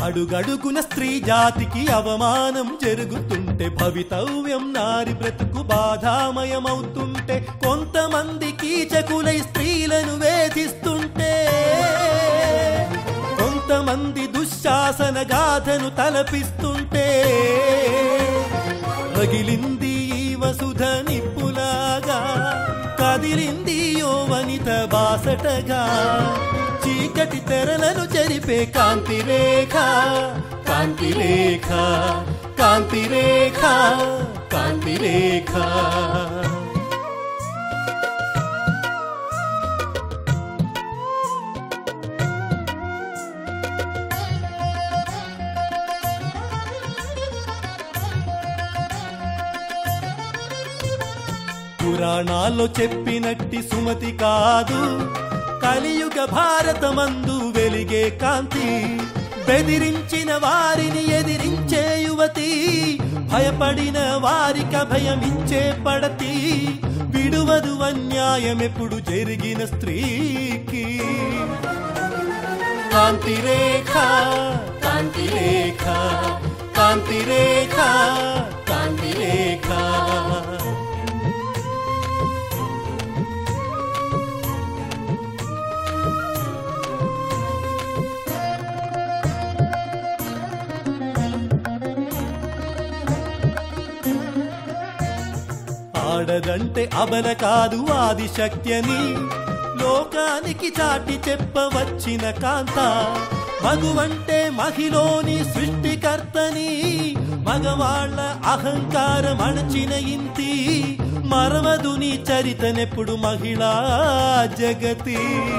అడుగడుగున స్త్రీ జాతికి అవమానం జరుగుతుంటే భవితవ్యం నారి బ్రతుకు బాధామయమవుతుంటే కొంతమంది కీచకులై స్త్రీలను వేధిస్తుంటే కొంతమంది దుశ్శాసన గాథను తలపిస్తుంటే రగిలింది ఈ వసుధ నిప్పులాగా కదిలింది యో వనిత బాసటగా చీకటి తెరలను చెరిపే కాంతి రేఖ కాంతి రేఖ కాంతి రేఖ కాంతి రేఖ పురాణాల్లో చెప్పినట్టి సుమతి కాదు కలియుగ భారతమందు వెలిగే కాంతి బెదిరించిన వారిని ఎదిరించే యువతి భయపడిన వారిక భయమిచ్చే పడతి విడువదు అన్యాయమెప్పుడు జరిగిన స్త్రీకి కాంతి రేఖ కాంతి రేఖ కాంతి రేఖ కాంతి రేఖ ఆడదంటే అబల కాదు ఆది శక్త్యని లోకానికి చాటి చెప్పవచ్చిన కాంత మగువంటే మహిలోని సృష్టికర్తని మగవాళ్ల అహంకారం అణచిన ఇంతి మరవదు నీ చరితనెప్పుడు మహిళా జగతి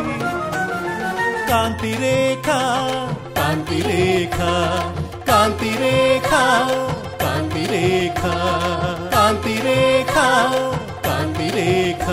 కాంతి రేఖ కాంతి రేఖ కాంతి రేఖ కాంతి రేఖ కాంతి రేఖ కాంతి రేఖ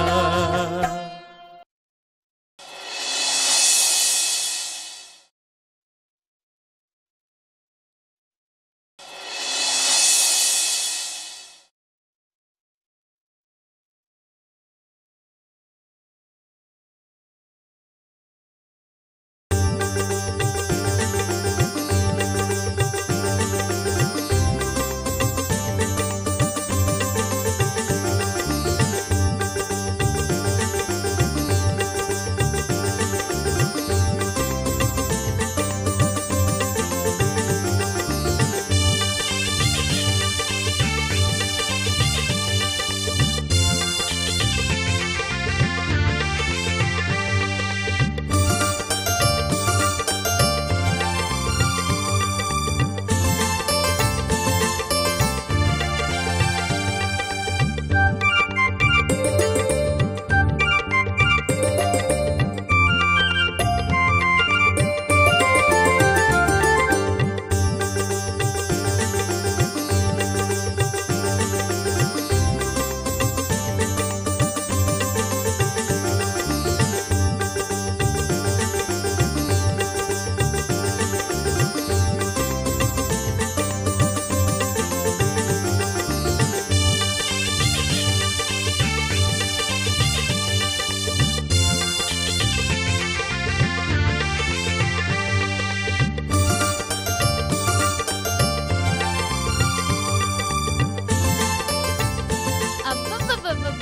అబ్బబ్బబ్బబ్బబ్బ.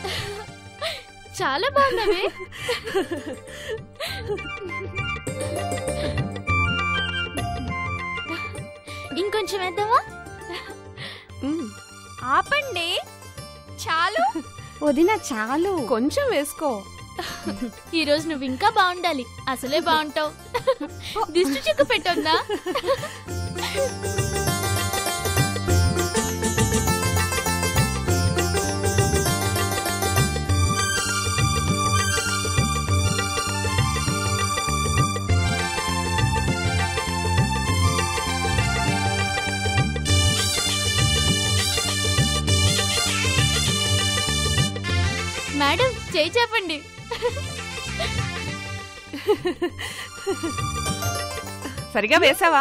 చాలా బాగున్నవే ఇంకొంచెం వేద్దామా ఆపండి చాలు వదిన చాలు కొంచెం వేసుకో ఈ రోజు నువ్వు ఇంకా బాగుండాలి అసలే బాగుంటావు దిష్టి చిక్కు పెట్టొద్దా మేడం చేయి చెప్పండి సరిగా వేసావా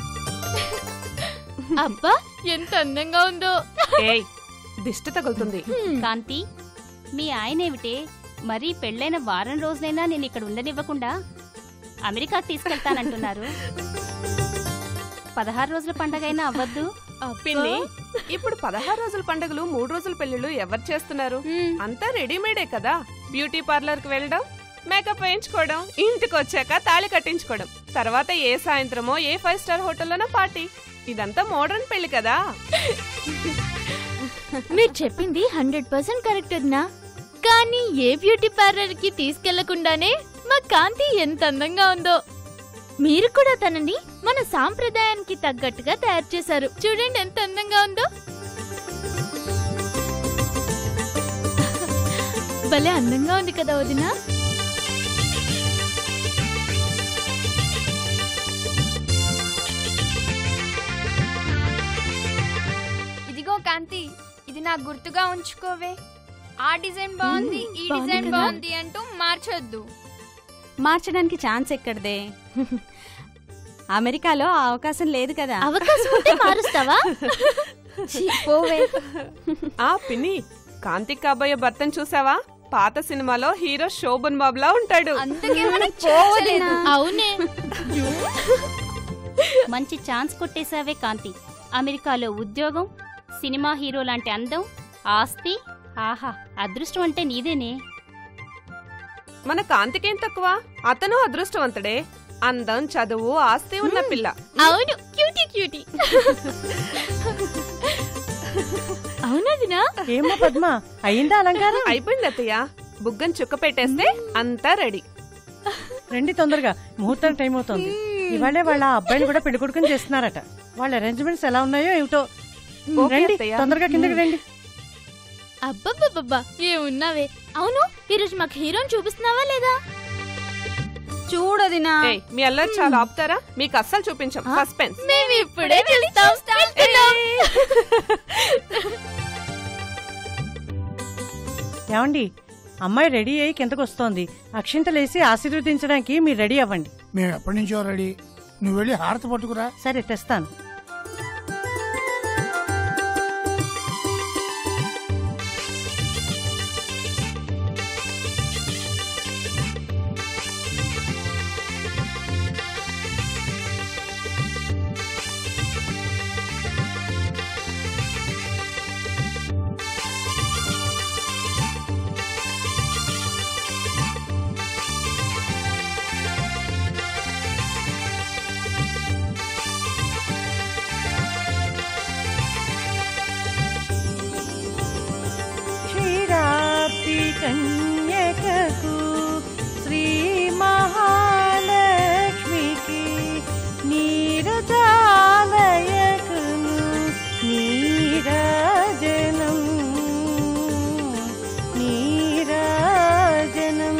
అబ్బా ఎంత అందంగా ఉందో ఏయ్ దిష్టి తగులుతుంది కాంతి మీ ఆయనేమిటే మరీ పెళ్ళైన వారం రోజులైనా నేను ఇక్కడ ఉండనివ్వకుండా అమెరికాకి తీసుకెళ్తానంటున్నారు పదహారు రోజుల పండగైనా అవ్వద్దు పిన్ని ఇప్పుడు పదహారు రోజుల పండుగలు మూడు రోజుల పెళ్లిళ్ళు ఎవరు చేస్తున్నారు మ్మ్. అంతా రెడీమేడే కదా బ్యూటీ పార్లర్ కి వెళ్ళడం మేకప్ వేయించుకోవడం ఇంటికి వచ్చాక తాళి కట్టించుకోవడం తర్వాత ఏ సాయంత్రమో ఏ ఫైవ్ స్టార్ హోటల్లోనో పార్టీ ఇదంతా మోడర్న్ పెళ్లి కదా మీరు చెప్పింది హండ్రెడ్ పర్సెంట్ కరెక్ట్ వదినా కానీ ఏ బ్యూటీ పార్లర్ కి తీసుకెళ్లకుండానే మా కాంతి ఎంత అందంగా ఉందో మీరు కూడా తనని మన సాంప్రదాయానికి తగ్గట్టుగా తయారు చేశారు చూడండి ఎంత అందంగా ఉందో భలే అందంగా ఉంది కదా వదినా ఇదిగో కాంతి ఇది నాకు గుర్తుగా ఉంచుకోవే ఆ డిజైన్ బాగుంది ఈ బాగుంది డిజైన్ కదా? బాగుంది అంటూ మార్చొద్దు మార్చడానికి ఛాన్స్ ఎక్కడదే అమెరికాలో ఆ అవకాశం లేదు కదా అవకాశం ఉంటే మారుస్తావా ఛీ, పోవే ఆ పిన్ని కాంతిక్ కాబోయే భర్తను చూసావా పాత సినిమాలో హీరో శోభన్ బాబులా ఉంటాడు అందుకే మనకు పోవదినా. అవునే మంచి ఛాన్స్ కొట్టేశావే కాంతి అమెరికాలో ఉద్యోగం సినిమా హీరో లాంటి అందం ఆస్తి ఆహా అదృష్టం అంటే నీదేనే మన కాంతికేం తక్కువ అతను అదృష్టవంతుడే అందం చదువు ఆస్తి ఉన్న పిల్ల అవును క్యూటీ క్యూటీ అవునదినా ఏమ్మా పద్మ అయిందా అలంకారం అయిపోయింది అత్తయ్య బుగ్గని చుక్క పెట్టేస్తే అంతా రెడీ రండి తొందరగా ముహూర్తం టైం అవుతోంది ఇవాళే వాళ్ళ అబ్బాయిని కూడా పెళ్లి కొడుకుని చేస్తున్నారట వాళ్ళ అరేంజ్మెంట్స్ ఎలా ఉన్నాయో ఏమిటో ఓకే రండి అత్తయ్య. తొందరగా కిందకి రండి అబ్బబ్బబ్బబ్బా ఏమున్నావే అవును ఈరోజు మాకు హీరోని చూపిస్తున్నావా లేదా చూడదినా ఏయ్, మీ అల్లరి చాలా ఆపుతారా మీకు అస్సలు చూపించాం సస్పెన్స్ మేము ఇప్పుడే చూస్తాం వెళ్తున్నాం. ఏమండి అమ్మాయి రెడీ అయ్యి కిందకు వస్తోంది అక్షింతలేసి ఆశీర్వదించడానికి మీరు రెడీ అవ్వండి మేము ఎప్పటి నుంచో రెడీ నువ్వు వెళ్ళి హారతి పట్టుకురా సరే తెస్తాను క్షీరాబ్ది కన్యకకు శ్రీ మహాలక్ష్మికి నీరజాలయకును నీరాజనం నీరాజనం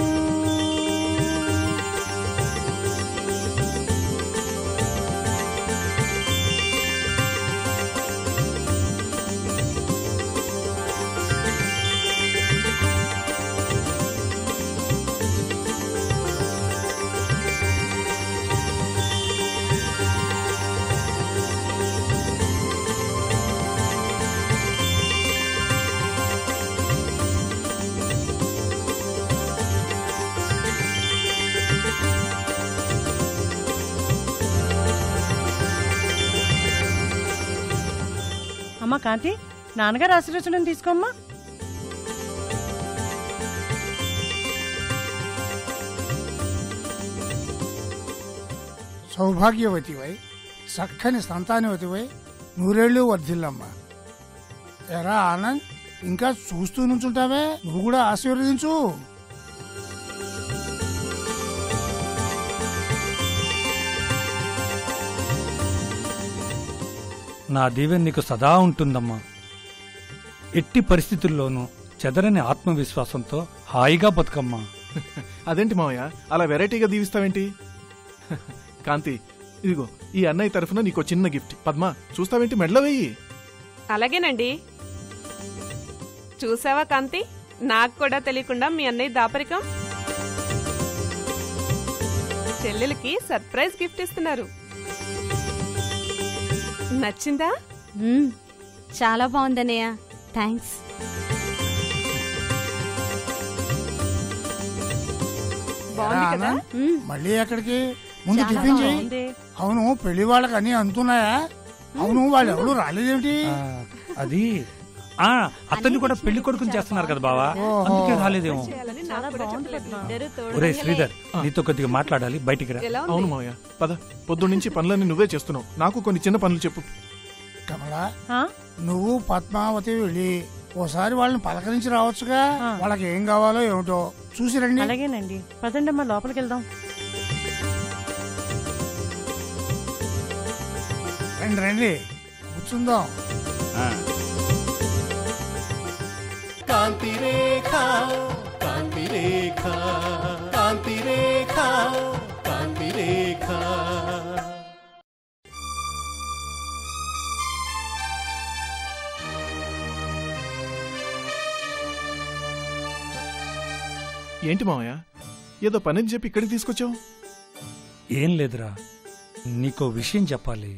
అమ్మ కాంతి నాన్నగారు ఆశీర్వచనం తీసుకోమ్మా సౌభాగ్యవతివై చక్కని సంతానవతివై నూరేళ్లు వర్ధిల్లమ్మా ఎరా ఆనంద్ ఇంకా చూస్తూ నుంచుంటావే నువ్వు కూడా ఆశీర్వదించు నా దీవెన నీకు సదా ఉంటుందమ్మా ఎట్టి పరిస్థితుల్లోనూ చెదరని ఆత్మవిశ్వాసంతో హాయిగా బతుకమ్మా అదేంటి మావయ్య అలా వెరైటీగా దీవిస్తావేంటి కాంతి ఇదిగో ఈ అన్నయ్య తరఫున నీకు చిన్న గిఫ్ట్ పద్మ చూస్తావేంటి మెడలో వెయ్యి అలాగేనండి చూసావా కాంతి నాకు కూడా తెలియకుండా మీ అన్నయ్య దాపరికం చెల్లెలకి సర్ప్రైజ్ గిఫ్ట్ ఇస్తున్నారు నచ్చిందా మ్మ్. చాలా బాగుందన్నయ్య థ్యాంక్స్ బాగుంది ఎరా కదా ఆనంద్, మ్మ్. మళ్ళీ ఎక్కడికి ముందు చాలా టిఫిన్ చేయి బాగుంది. అవును పెళ్లి వాళ్ళకి అన్ని అందుతున్నాయా అవును వాళ్ళు ఎవరు రాలేదేమిటి ఆ, అది ఆ అతన్ని కూడా పెళ్లి కొడుకుని చేస్తున్నారు కదా బావా ఓహో. అందుకే రాలేదేమో చాలా బాగుంది పద్మ. ఇద్దరు తోడు ఒరే దొంగలే. శ్రీధర్ నీతో కొద్దిగా మాట్లాడాలి బయటికి రా ఎలా అవును ఉంది మావయ్య పద పొద్దు నుంచి పనులన్నీ నువ్వే చేస్తున్నావు నాకు కొన్ని చిన్న పనులు చెప్పు కమలా ఆ? నువ్వు పద్మావతి వెళ్ళి ఓసారి వాళ్ళని పలకరించి రావచ్చుగా ఆ. వాళ్ళకి ఏం కావాలో ఏమిటో చూసి రండి అలాగేనండి పదండి అమ్మా లోపలికి వెళ్దాం రండి రండి కూర్చుందాం కాంతి రేఖ కాంతి రేఖ కాంతి రేఖ కాంతి రేఖ ఏంటి మావయ్య ఏదో పని చెప్పి ఇక్కడికి తీసుకొచ్చావు ఏం లేదురా నీకో విషయం చెప్పాలి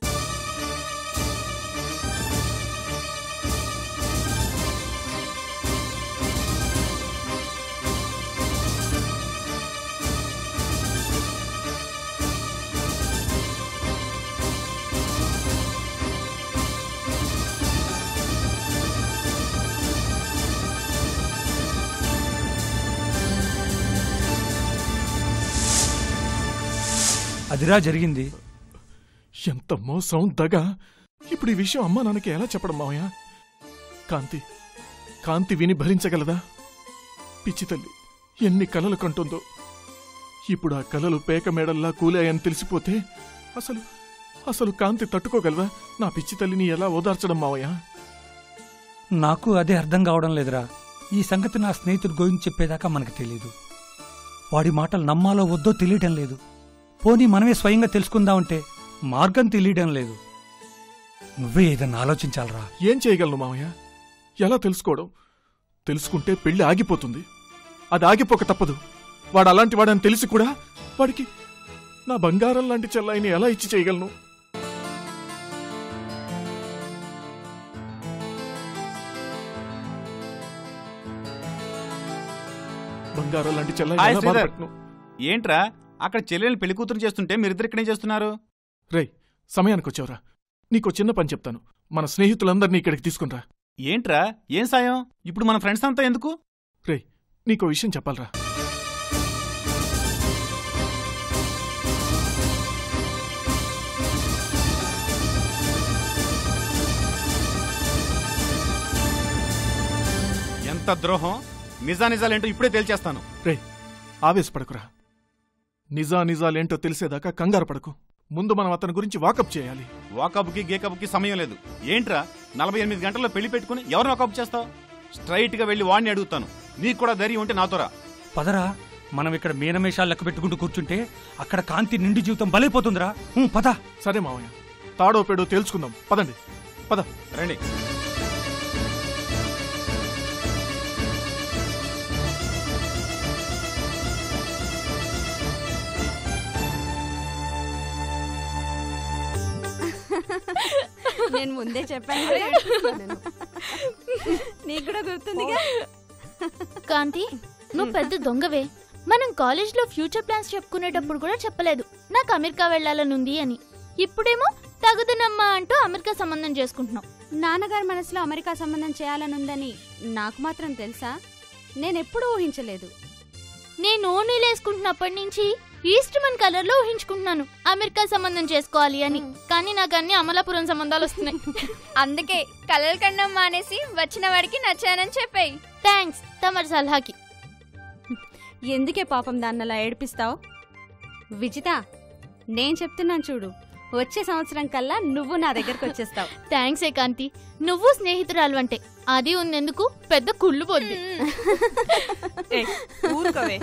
అదిరా జరిగింది ఎంత మోసం దగ ఇప్పుడు ఈ విషయం అమ్మా నాన్నకి ఎలా చెప్పడం మావయ్య కాంతి కాంతి విని భరించగలదా పిచ్చి తల్లి ఎన్ని కలలు కంటుందో ఇప్పుడు ఆ కలలు పేక మేడల్లా కూలాయని తెలిసిపోతే అసలు అసలు కాంతి తట్టుకోగలదా నా పిచ్చి తల్లిని ఎలా ఓదార్చడం మావయ్య నాకు అదే అర్థం కావడం లేదురా ఈ సంగతి నా స్నేహితుడు గోవింద్ చెప్పేదాకా మనకు తెలియదు వాడి మాటలు నమ్మాలో వద్దో తెలియటం లేదు పోనీ మనమే స్వయంగా తెలుసుకుందామంటే మార్గం తెలియడం లేదు నువ్వే ఏదన్నా ఆలోచించాలరా ఏం చేయగలను మావయ్య ఎలా తెలుసుకోవడం తెలుసుకుంటే పెళ్లి ఆగిపోతుంది అది ఆగిపోక తప్పదు వాడు అలాంటి వాడని తెలిసి కూడా వాడికి నా బంగారం లాంటి చెల్లాయిని ఎలా ఇచ్చి చేయగలను బంగారం లాంటి చెల్లాయిని హాయ్ ఎలా శ్రీధర్. బాధపెట్టను ఏంట్రా అక్కడ చెల్లెల్ని పెళ్లి కూతురు చేస్తుంటే మీరిద్దరు ఇక్కడే చేస్తున్నారు రేయ్ సమయానికి వచ్చావురా నీకో చిన్న పని చెప్తాను మన స్నేహితులందరినీ ఇక్కడికి తీసుకునిరా ఏంట్రా ఏం సాయం ఇప్పుడు మన ఫ్రెండ్స్ అంతా ఎందుకు రేయ్ నీకో విషయం చెప్పాలరా ఎంత ద్రోహం నిజా నిజాలేంటో ఇప్పుడే తేల్చేస్తాను రేయ్ ఆవేశపడకురా నిజా నిజాలేంటో తెలిసేదాకా కంగారు పడకు ముందు మనం అతని గురించి వాకప్ చేయాలి వాకప్కి గేకప్కి సమయం లేదు ఏంట్రా నలభై ఎనిమిది గంటల్లో పెళ్లి పెట్టుకుని ఎవరిని వాకప్ చేస్తావు స్ట్రైట్ గా వెళ్ళి వాడిని అడుగుతాను నీకు కూడా ధైర్యం ఉంటే నాతోరా పదరా మనం ఇక్కడ మీనమేషాలు లెక్క పెట్టుకుంటూ కూర్చుంటే అక్కడ కాంతి నిండి జీవితం బలైపోతుందిరా ఊ, పద సరే మావయ్య తాడో పేడో తేల్చుకుందాం పదండి పద రండి నేను ముందే చెప్పాను కదా. నీకు కూడా గుర్తుందిగా కాంతి నువ్వు పెద్ద దొంగవే మనం కాలేజ్లో ఫ్యూచర్ ప్లాన్స్ చెప్పుకునేటప్పుడు కూడా చెప్పలేదు నాకు అమెరికా వెళ్ళాలనుంది అని ఇప్పుడేమో తగుదనమ్మా అంటూ అమెరికా సంబంధం చేసుకుంటున్నావు నాన్నగారి మనసులో అమెరికా సంబంధం చేయాలనుందని నాకు మాత్రం తెలుసా నేనెప్పుడూ ఊహించలేదు నేను ఓనీలు వేసుకుంటున్నప్పటి నుంచి ఈస్ట్మన్ కలర్ లో ఊహించుకుంటున్నాను అమెరికా సంబంధం చేసుకోవాలి అని కానీ నాకు అన్ని అమలాపురం సంబంధాలు వస్తున్నాయి అందుకే కలలు కన్నా మానేసి వచ్చిన వాడికి నచ్చానని చెప్పాయి థ్యాంక్స్ తమరి సలహాకి ఎందుకే పాపం దాన్నలా ఏడిపిస్తావు విజిత నేను చెప్తున్నాను చూడు వచ్చే సంవత్సరం కల్లా నువ్వు నా దగ్గరకు వచ్చేస్తావు థ్యాంక్స్ ఏ కాంతి నువ్వు స్నేహితురాలు అంటే అది ఉన్నందుకు పెద్ద కుళ్ళు పోద్ది ఏ ఊరుకోవే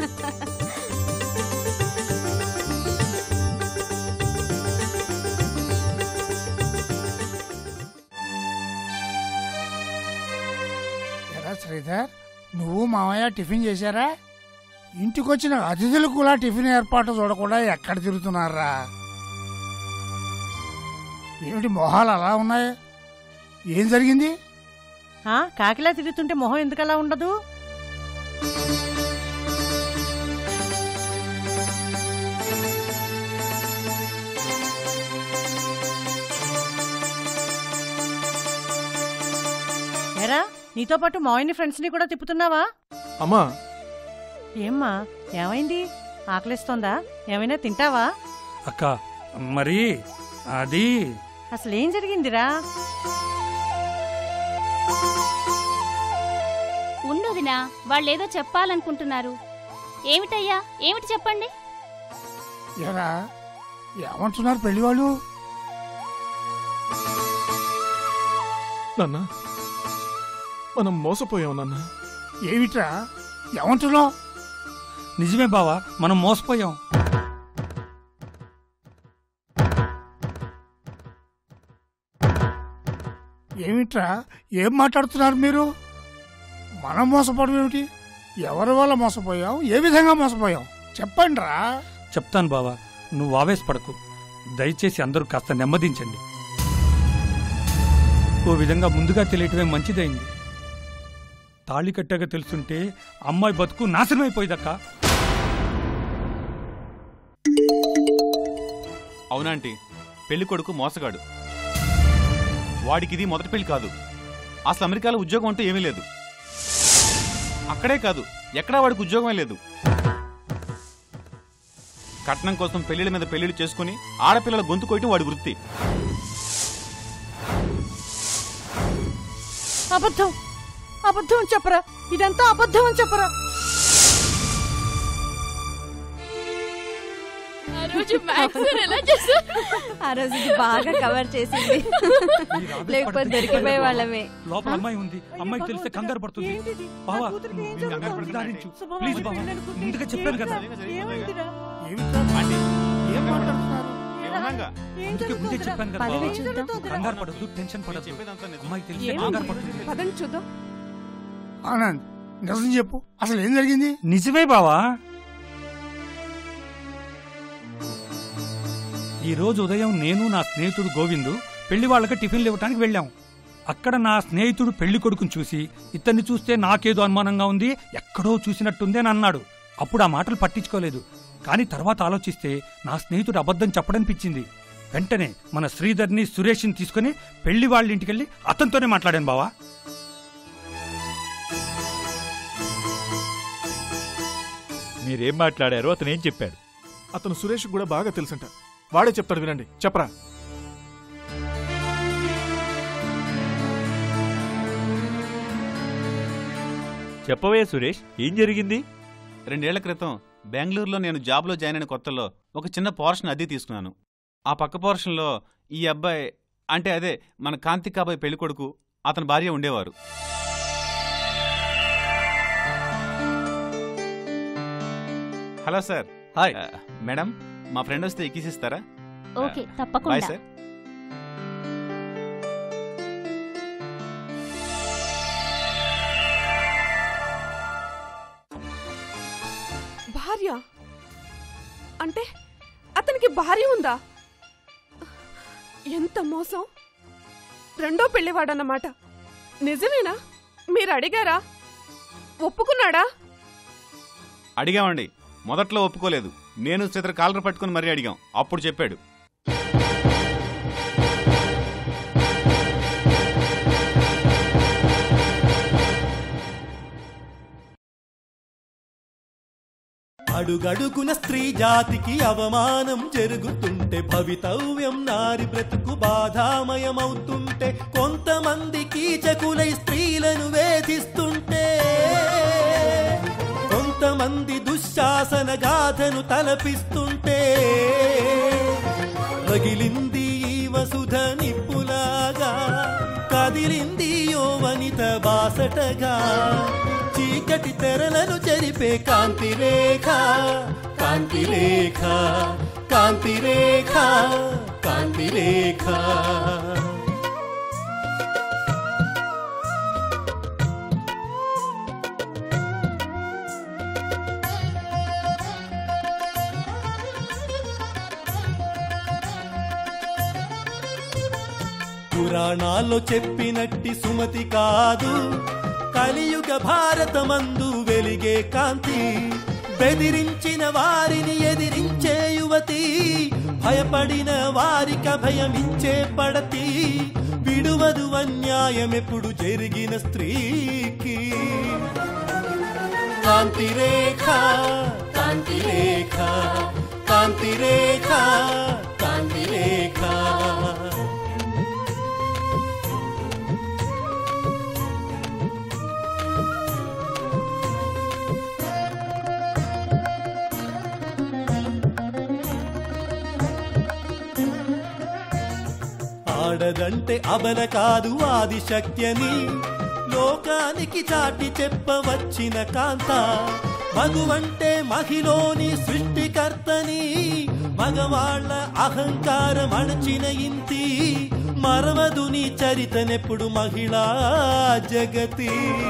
ఎరా శ్రీధర్ నువ్వు మామయ్య టిఫిన్ చేశారా ఇంటికొచ్చిన అతిథులకు కూడా టిఫిన్ ఏర్పాటు చూడకుండా ఎక్కడ తిరుగుతున్నారా ఏమిటి మొహాలు అలా ఉన్నాయి ఏం జరిగింది ఆ, కాకిలా తిరుగుతుంటే మొహం ఎందుకలా ఉండదు నీతో పాటు మావయ్యని ఫ్రెండ్స్ని కూడా తిప్పుతున్నావా అమ్మా ఏమ్మా ఏమైంది ఆకలిస్తోందా ఏమైనా తింటావా అక్క మరి అది అసలు ఏం జరిగిందిరా ఉండొదినా వాళ్ళేదో చెప్పాలనుకుంటున్నారు ఏమిటయ్యా ఏమిటి చెప్పండి ఎరా ఏమంటున్నారు పెళ్లి వాళ్ళు నాన్న మనం మోసపోయాం నాన్న ఏమిట్రా ఏమంటున్నావు నిజమే బావా మనం మోసపోయాం ఏమిట్రా ఏం మాట్లాడుతున్నారు మీరు మనం మోసపోవడం ఏమిటి ఎవరి వల్ల మోసపోయాం ఏ విధంగా మోసపోయాం చెప్పండి రా చెప్తాను బావా నువ్వు ఆవేశపడకు దయచేసి అందరూ కాస్త నెమ్మదించండి ఓ విధంగా ముందుగా తెలియటమే మంచిదైంది తాళి కట్టాక తెలుసుంటే అమ్మాయి బతుకు నాశనమైపోయిందక్క అవునాంటీ పెళ్లి కొడుకు మోసగాడు వాడికి ఇది మొదటి పెళ్లి కాదు అసలు అమెరికాలో ఉద్యోగం అంటూ ఏమీ లేదు అక్కడే కాదు ఎక్కడా వాడికి ఉద్యోగమే లేదు కట్నం కోసం పెళ్లిళ్ళ మీద పెళ్లిళ్ళు చేసుకుని ఆడపిల్లల గొంతు కొయ్యటం వాడి వృత్తి అబద్ధం అబద్ధం అని చెప్పరా ఇదంతా అబద్ధం అని చెప్పరా ఆ రోజు మ్యాథ్స్ ఎలా చేశారు ఆ రోజు ఇది బాగా కవర్ చేసింది లేకపోతే దొరికిపోయే వాళ్ళమే లోపల అమ్మాయి ఉంది అమ్మాయికి తెలిస్తే కంగారు పడుతుంది బావా నిదానించు. ప్లీజ్ బావా ముందుగా చెప్పాను కదా ఏమిట్రా ఏం మాట్లాడుతున్నారు ఏమన్నాగా? అందుకే ముందే చెప్పాను కదా పదవి బావా. చూద్దాం. కంగారు పడద్దు టెన్షన్ పడద్దు చెప్పేదంతా నిజం. అమ్మాయికి తెలిస్తే ఏముంది? కంగారు పడుతుంది పదండి చూద్దాం ఆనంద్ నిజం చెప్పు అసలు ఏం జరిగింది నిజమే బావా ఈ రోజు ఉదయం నేను నా స్నేహితుడు గోవిందు పెళ్లి వాళ్ళకి టిఫిన్లు ఇవ్వడానికి వెళ్ళాం అక్కడ నా స్నేహితుడు పెళ్లి కొడుకుని చూసి ఇతన్ని చూస్తే నాకేదో అనుమానంగా ఉంది ఎక్కడో చూసినట్టుంది అని అన్నాడు అప్పుడు ఆ మాటలు పట్టించుకోలేదు కానీ తర్వాత ఆలోచిస్తే నా స్నేహితుడు అబద్ధం చెప్పడనిపించింది వెంటనే మన శ్రీధర్ని సురేష్ని తీసుకుని పెళ్లి వాళ్ళ ఇంటికెళ్ళి అతనితోనే మాట్లాడాను బావా మీరేం మాట్లాడారో అతను ఏం చెప్పాడు అతను సురేష్ కూడా బాగా తెలుసంట వాడే చెప్తాడు వినండి చెప్పరా చెప్పవే సురేష్ ఏం జరిగింది రెండేళ్ల క్రితం బెంగళూరులో నేను జాబ్లో జాయిన్ అయిన కొత్తలో ఒక చిన్న పోర్షన్ అద్దె తీసుకున్నాను ఆ పక్క పోర్షన్లో ఈ అబ్బాయి అంటే అదే మన కాంతి కాబోయే పెళ్లి కొడుకు అతని భార్య ఉండేవారు హలో సార్ హాయ్ ఆ, మేడం మా ఫ్రెండ్ వస్తే ఎక్కిసిస్తారా ఓకే బాయ్ తప్పకుండా సార్ భార్య అంటే అతనికి భార్య ఉందా ఎంత మోసం రెండో పెళ్లివాడన్నమాట నిజమేనా మీరు అడిగారా ఒప్పుకున్నాడా అడిగామండి మొదట్లో ఒప్పుకోలేదు నేను శ్రీధర్ కాలర్ పట్టుకుని మరీ అడిగాం అప్పుడు చెప్పాడు అడుగడుగున స్త్రీ జాతికి అవమానం జరుగుతుంటే భవితవ్యం నారి బ్రతుకు బాధామయమవుతుంటే కొంతమంది కీచకులై స్త్రీలను వేధిస్తుంటే కొంతమంది దుశ్శాసన గాథను తలపిస్తుంటే రగిలింది ఈ వసుధ నిప్పులాగా కదిలింది యో వనిత బాసటగా చీకటి తెరలను చెరిపే కాంతి రేఖ కాంతి రేఖ కాంతి రేఖ కాంతి రేఖ పురాణాల్లో చెప్పినట్టి సుమతి కాదు కలియుగ భారతమందు వెలిగే కాంతి బెదిరించిన వారిని ఎదిరించే యువతి భయపడిన వారిక భయమిచ్చే పడతి విడువదు అన్యాయమెప్పుడు జరిగిన స్త్రీకి కాంతి రేఖ కాంతి రేఖ కాంతి రేఖ కాంతి రేఖ ఆడదంటే అబల కాదు ఆది శక్త్యని లోకానికి చాటి చెప్పవచ్చిన కాంత మగువంటే మహిలోని సృష్టికర్తని మగవాళ్ల అహంకారం అణచిన ఇంతి మరవదు నీ చరితనెప్పుడు మహిళా జగతి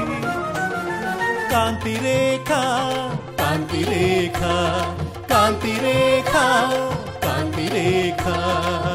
కాంతి రేఖ కాంతి రేఖ కాంతి రేఖ కాంతి రేఖ